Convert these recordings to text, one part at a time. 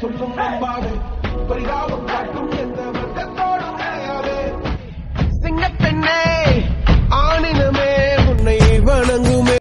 சொல்லும் நம்பாது பரிதாபம் காட்டும் எந்த வட்டத்தோடும் கிடையாது சிங்கப்பெண்ணே ஆணினமே உன்னை வணங்குமே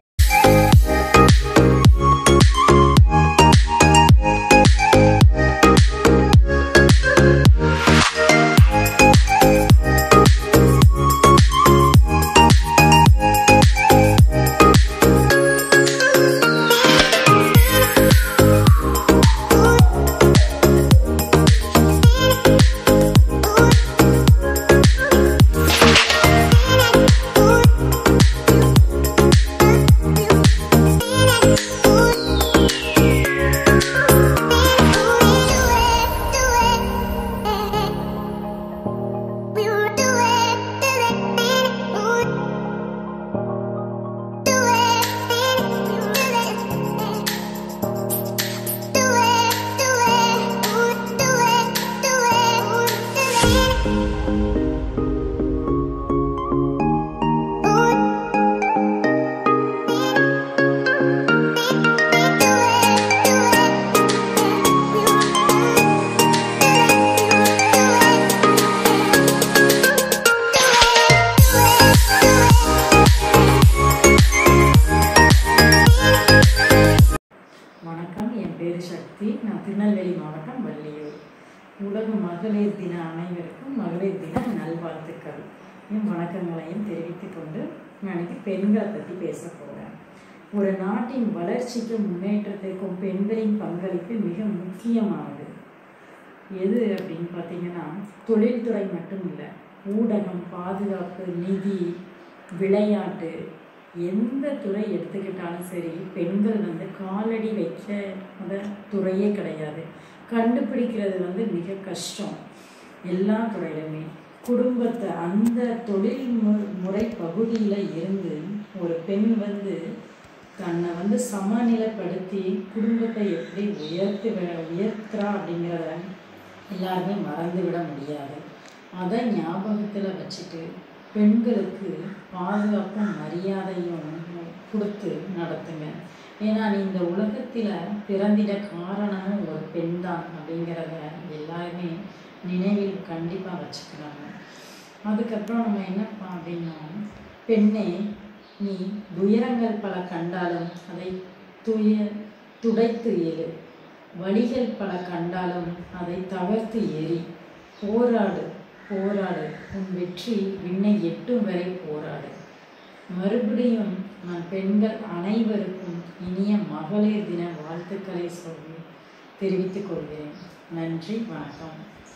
வணக்கம் என் பேர் சக்தி நான் திருநெல்வேலி மாவட்டம் வள்ளியூர் உலக மகளிர் தின அனைவருக்கும் மகளிர் தின நல்வாழ்த்துக்கள் என் வணக்கங்களையும் தெரிவித்துக் கொண்டு நான் இன்னைக்கு பெண்களை பற்றி பேச போகிறேன் ஒரு நாட்டின் வளர்ச்சிக்கும் முன்னேற்றத்திற்கும் பெண்களின் பங்களிப்பு மிக முக்கியமானது எது அப்படின்னு பார்த்தீங்கன்னா தொழில்துறை மட்டும் இல்லை ஊடகம் பாதுகாப்பு நிதி விளையாட்டு எந்த துறை எடுத்துக்கிட்டாலும் சரி பெண்கள் வந்து காலடி வைக்க அந்த துறையே கிடையாது கண்டுபிடிக்கிறது வந்து மிக கஷ்டம் எல்லா துறையிலுமே குடும்பத்தை அந்த தொழில் மு- முறை பகுதியில் இருந்து ஒரு பெண் வந்து தன்னை வந்து சமநிலைப்படுத்தி குடும்பத்தை எப்படி உயர்த்தி வி- உயர்த்துறா அப்படிங்கிறத எல்லாருமே மறந்து விட முடியாது அதை ஞாபகத்தில் வச்சுட்டு பெண்களுக்கு பாதுகாப்பும் மரியாதையும் கொடுத்து நடத்துங்க ஏன்னா நீ இந்த உலகத்தில் பிறந்திட காரணமும் ஒரு பெண் தான் அப்படிங்கிறத எல்லாருமே நினைவில் கண்டிப்பாக வச்சுக்கிறாங்க அதுக்கப்புறம் நம்ம என்னப்பா அப்படின்னா பெண்ணே நீ துயரங்கள் பல கண்டாலும் அதை துய துடைத்து எழு வழிகள் பல கண்டாலும் அதை தகர்த்து எறி போராடு போராடு உன் வெற்றி விண்ணை எட்டும் வரை போராடு மறுபடியும் நான் பெண்கள் அனைவருக்கும் இனிய மகளிர் தின வாழ்த்துக்களை சொல்லி தெரிவித்துக் கொள்கிறேன் நன்றி வணக்கம்